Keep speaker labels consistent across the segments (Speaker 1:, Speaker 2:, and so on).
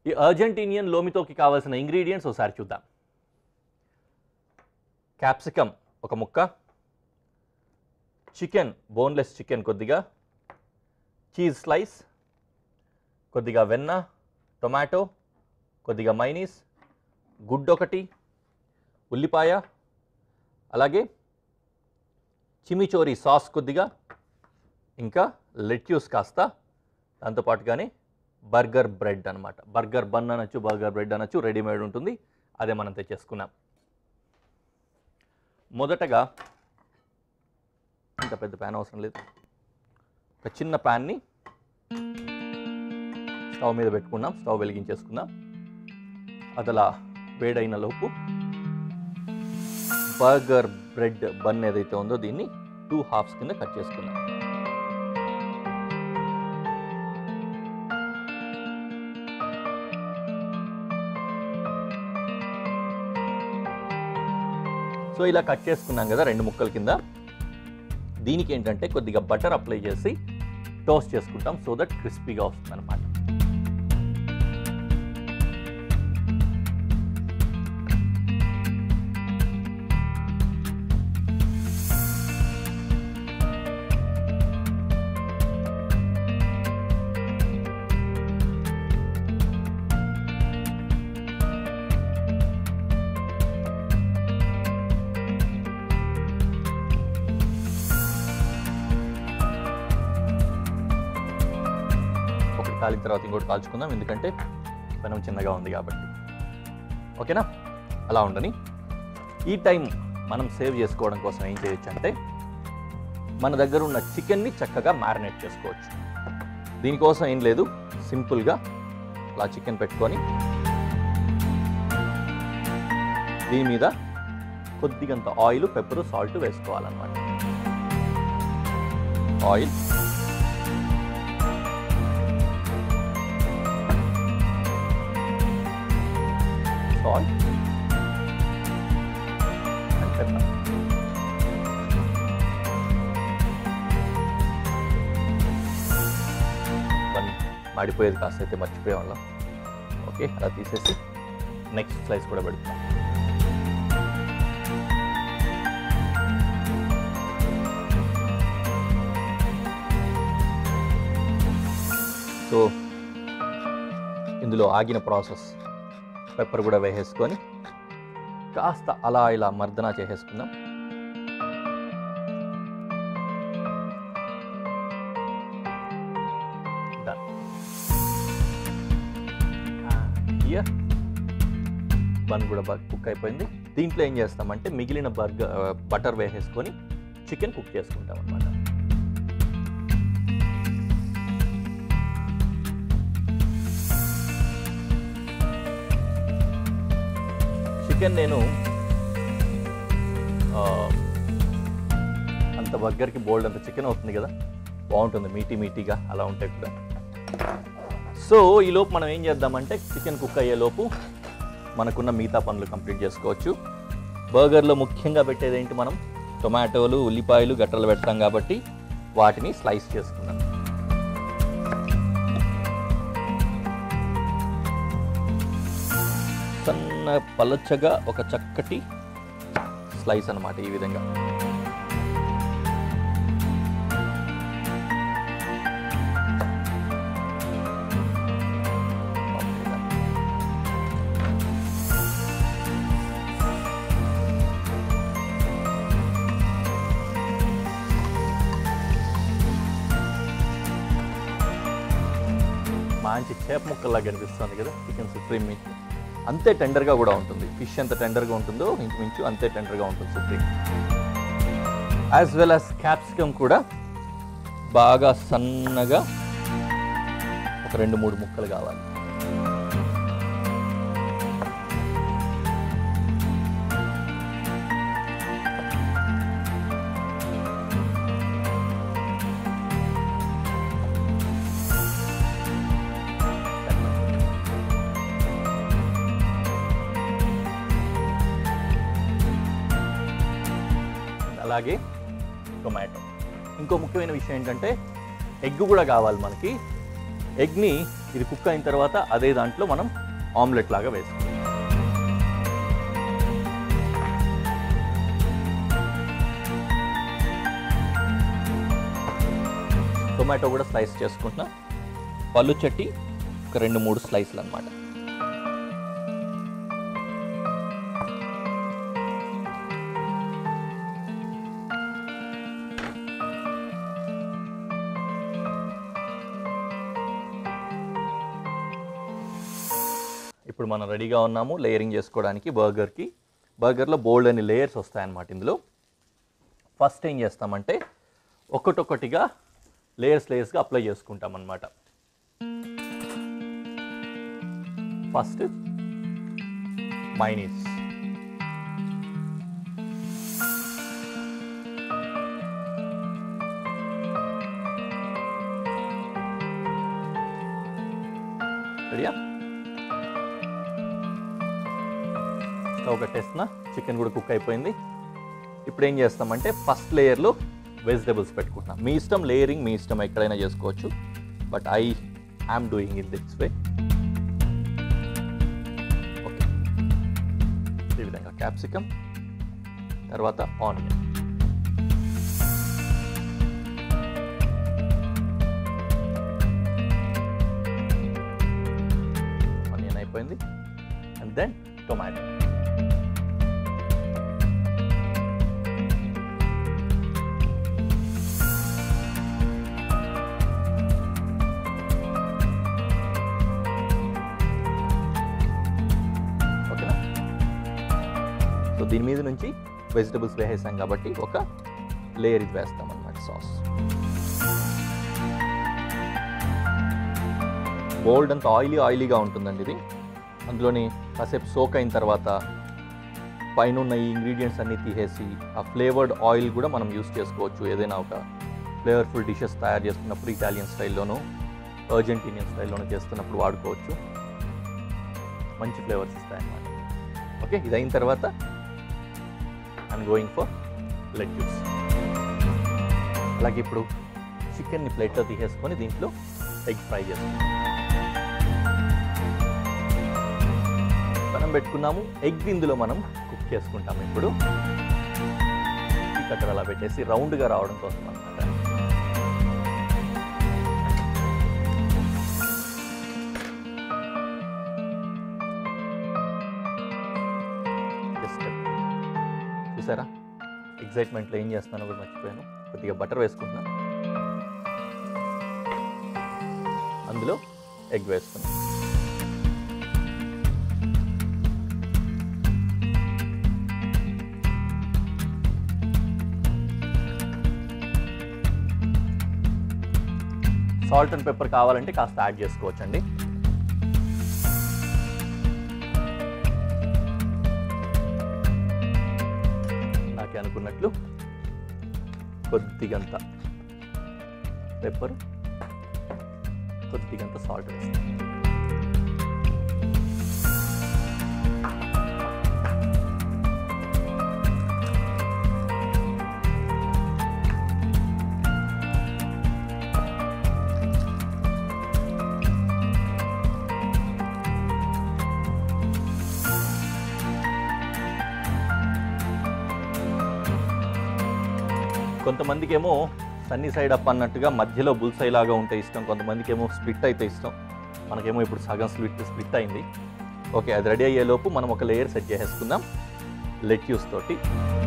Speaker 1: ఈ అర్జెంటీనియన్ లోమితోకి కావాల్సిన ఇంగ్రీడియంట్స్ ఒకసారి చూద్దాం క్యాప్సికమ్ ఒక ముక్క చికెన్ బోన్లెస్ చికెన్ కొద్దిగా చీజ్ స్లైస్ కొద్దిగా వెన్న టొమాటో కొద్దిగా మైనీస్ గుడ్డు ఒకటి ఉల్లిపాయ అలాగే చిమిచోరీ సాస్ కొద్దిగా ఇంకా లెట్యూస్ కాస్త దాంతోపాటుగానే బర్గర్ బ్రెడ్ అనమాట బర్గర్ బన్ అనొచ్చు బర్గర్ బ్రెడ్ అనొచ్చు రెడీమేడ్ ఉంటుంది అదే మనం తెచ్చేసుకున్నాం మొదటగా ఇంత పెద్ద ప్యాన్ అవసరం లేదు ఒక చిన్న ప్యాన్ని స్టవ్ మీద పెట్టుకున్నాం స్టవ్ వెలిగించేసుకుందాం అదలా వేడైన లోపు బర్గర్ బ్రెడ్ బన్ ఏదైతే ఉందో దీన్ని టూ హాఫ్స్ కింద కట్ చేసుకున్నాం సో ఇలా కట్ చేసుకున్నాం కదా రెండు ముక్కల కింద దీనికి ఏంటంటే కొద్దిగా బటర్ అప్లై చేసి టోస్ట్ చేసుకుంటాం సో దట్ క్రిస్పీగా వస్తుంది అనమాట ఒకటి కాలిన తర్వాత ఇంకోటి కాల్చుకుందాం ఎందుకంటే పెనం చిన్నగా ఉంది కాబట్టి ఓకేనా అలా ఉండని ఈ టైం మనం సేవ్ చేసుకోవడం కోసం ఏం చేయొచ్చు అంటే మన దగ్గర ఉన్న చికెన్ని చక్కగా మ్యారినేట్ చేసుకోవచ్చు దీనికోసం ఏం లేదు సింపుల్గా అలా చికెన్ పెట్టుకొని దీని మీద కొద్దిగంత ఆయిల్ పెప్పరు సాల్ట్ వేసుకోవాలన్నమాట oil salt and pepper. One మాడిపోయేది కాస్త అయితే మర్చిపోయే వాళ్ళం ఓకే అలా తీసేసి నెక్స్ట్ స్లైస్ కూడా పెడతాం సో ఇందులో ఆగిన ప్రాసెస్ పెప్పర్ కూడా వేసేసుకొని కాస్త అలా ఇలా మర్దన చేసేసుకుందాం Done. Here, బన్ కూడా బాగా కుక్ అయిపోయింది దీంట్లో ఏం చేస్తామంటే మిగిలిన బర్గర్ బటర్ వేసేసుకొని చికెన్ కుక్ చేసుకుంటాం అనమాట చికెన్ నేను ఆ, అంత బర్గర్కి బోల్డ్ అంత చికెన్ అవుతుంది కదా బాగుంటుంది మీటీ మీటీగా అలా ఉంటాయి కూడా సో ఈ లోపు మనం ఏం చేద్దామంటే చికెన్ కుక్ అయ్యే లోపు మనకున్న మిగతా పనులు కంప్లీట్ చేసుకోవచ్చు బర్గర్లో ముఖ్యంగా పెట్టేది ఏంటి మనం టొమాటోలు ఉల్లిపాయలు గట్టలు పెడతాం కాబట్టి వాటిని స్లైస్ చేసుకున్నాం సన్న పలచగా ఒక చక్కటి స్లైస్ అన్నమాట ఈ విధంగా మంచి చేప ముక్కల్లా కనిపిస్తుంది కదా చికెన్ సుప్రీం మీట్ అంతే టెండర్గా కూడా ఉంటుంది ఫిష్ ఎంత టెండర్గా ఉంటుందో ఇంచుమించు అంతే టెండర్గా ఉంటుంది supreme as well as capsicum కూడా బాగా సన్నగా ఒక రెండు మూడు ముక్కలు కావాలి అలాగే టొమాటో ఇంకో ముఖ్యమైన విషయం ఏంటంటే ఎగ్ కూడా కావాలి మనకి ఎగ్ని ఇది కుక్ అయిన తర్వాత అదే దాంట్లో మనం ఆమ్లెట్ లాగా వేస్తాం టొమాటో కూడా స్లైస్ చేసుకుంటున్నా పళ్ళు చట్టి ఒక రెండు మూడు స్లైస్లు అనమాట ఇప్పుడు మనం రెడీగా ఉన్నాము లేయరింగ్ చేసుకోవడానికి బర్గర్కి బర్గర్లో బోల్డ్ అని లేయర్స్ వస్తాయన్నమాట ఇందులో ఫస్ట్ ఏం చేస్తామంటే ఒక్కటొక్కటిగా లేయర్స్ లేయర్స్గా అప్లై చేసుకుంటాం అనమాట ఫస్ట్ మైనీస్ రెడీయా స్టవ్ కట్టేస్తున్నా చికెన్ కూడా కుక్ అయిపోయింది ఇప్పుడు ఏం చేస్తామంటే ఫస్ట్ లేయర్లో వెజిటబుల్స్ పెట్టుకుంటున్నాం మీ ఇష్టం లేయరింగ్ మీ ఇష్టం ఎక్కడైనా చేసుకోవచ్చు but I I'm doing in this way okay ఈ విధంగా క్యాప్సికమ్ తర్వాత ఆనియన్ ఆనియన్ అయిపోయింది అండ్ దెన్ టొమాటో ఓకేనా సో దీని మీద నుంచి వెజిటబుల్స్ వేసేసాం కాబట్టి ఒక లేయర్ ఇది వేస్తాం అన్నమాట సాస్ బోల్డ్ అంత ఆయిలీ ఆయిలీగా ఉంటుందండి ఇది అందులోని కాసేపు సోక్ అయిన తర్వాత పైన ఉన్న ఈ ఇంగ్రీడియంట్స్ అన్నీ తీసేసి ఆ ఫ్లేవర్డ్ ఆయిల్ కూడా మనం యూస్ చేసుకోవచ్చు ఏదైనా ఒక ఫ్లేవర్ఫుల్ డిషెస్ తయారు చేస్తున్నప్పుడు ఇటాలియన్ స్టైల్లోనూ అర్జెంటీనియన్ స్టైల్లోనూ చేస్తున్నప్పుడు వాడుకోవచ్చు మంచి ఫ్లేవర్స్ ఇస్తాయన్నమాట ఓకే ఇది అయిన తర్వాత ఐఎమ్ గోయింగ్ ఫర్ లెట్యూస్ అలాగే ఇప్పుడు చికెన్ని ప్లేట్లో తీసేసుకొని దీంట్లో ఎగ్ ఫ్రై చేస్తాం మనం పెట్టుకున్నాము ఎగ్ ఇందులో మనం కుక్ చేసుకుంటాము ఇప్పుడు ఈ కట్టర్ అలా పెట్టేసి రౌండ్గా రావడం కోసం అనమాట జస్ట్ చూసారా ఎగ్జైట్మెంట్లో ఏం చేస్తున్నానో కూడా మర్చిపోయాను కొద్దిగా బటర్ వేసుకుంటున్నాను అందులో ఎగ్ వేస్తున్నాను సాల్ట్ అండ్ పెప్పర్ కావాలంటే కాస్త యాడ్ చేసుకోవచ్చండి నాకే అనుకున్నట్లు కొద్దిగంత పెప్పర్ కొద్దిగంత సాల్ట్ వేస్తాను కొంతమందికి ఏమో సన్నీ సైడ్ అప్ అన్నట్టుగా మధ్యలో బుల్సై లాగా ఉంటే ఇష్టం కొంతమందికి ఏమో స్ప్లిట్ అయితే ఇష్టం మనకేమో ఇప్పుడు సగం స్ప్లిట్ స్ప్లిట్ అయింది ఓకే అది రెడీ అయ్యే లోపు మనం ఒక లేయర్ సెట్ చేసేసుకుందాం లెట్యూస్ తోటి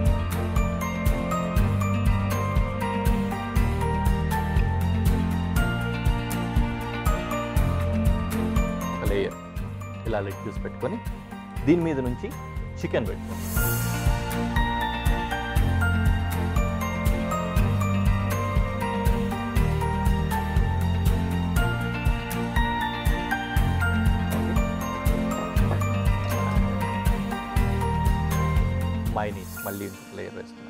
Speaker 1: ఒక లేయర్ ఇలా లెట్యూస్ పెట్టుకొని దీని మీద నుంచి చికెన్ పెట్టుకోండి మైనీస్ మళ్ళీ ఇంకొక లేయర్ వేస్తున్నాం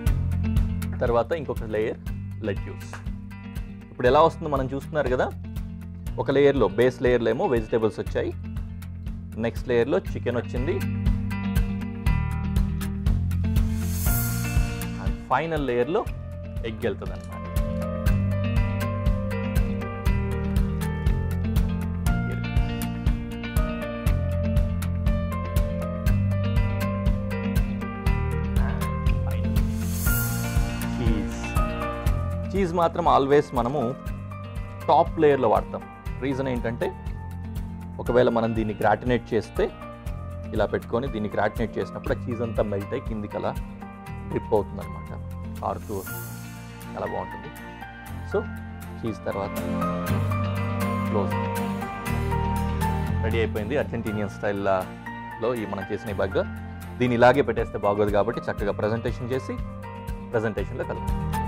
Speaker 1: తర్వాత ఇంకొక లేయర్ లెట్యూస్ ఇప్పుడు ఎలా వస్తుందో మనం చూస్తున్నారు కదా ఒక లేయర్లో బేస్ లేయర్లో ఏమో వెజిటేబుల్స్ వచ్చాయి నెక్స్ట్ లేయర్లో చికెన్ వచ్చింది అండ్ ఫైనల్ లేయర్లో ఎగ్ వెళ్తుంది అనమాట చీజ్ చీజ్ మాత్రం ఆల్వేస్ మనము టాప్ లేయర్లో వాడతాం రీజన్ ఏంటంటే ఒకవేళ మనం దీన్ని గ్రాటినేట్ చేస్తే ఇలా పెట్టుకొని దీన్ని గ్రాటినేట్ చేసినప్పుడు ఆ చీజ్ అంతా మెల్ట్ అయ్యి కిందికి అలా డ్రిప్ అవుతుంది అనమాట కారుతూ చాలా బాగుంటుంది సో చీజ్ తర్వాత క్లోజ్ రెడీ అయిపోయింది అర్జెంటీనియన్ స్టైల్లో ఈ మనం చేసిన ఈ బర్గర్ దీన్ని ఇలాగే పెట్టేస్తే బాగోదు కాబట్టి చక్కగా ప్రజెంటేషన్ చేసి ప్రజెంటేషన్లో కలుపుతాం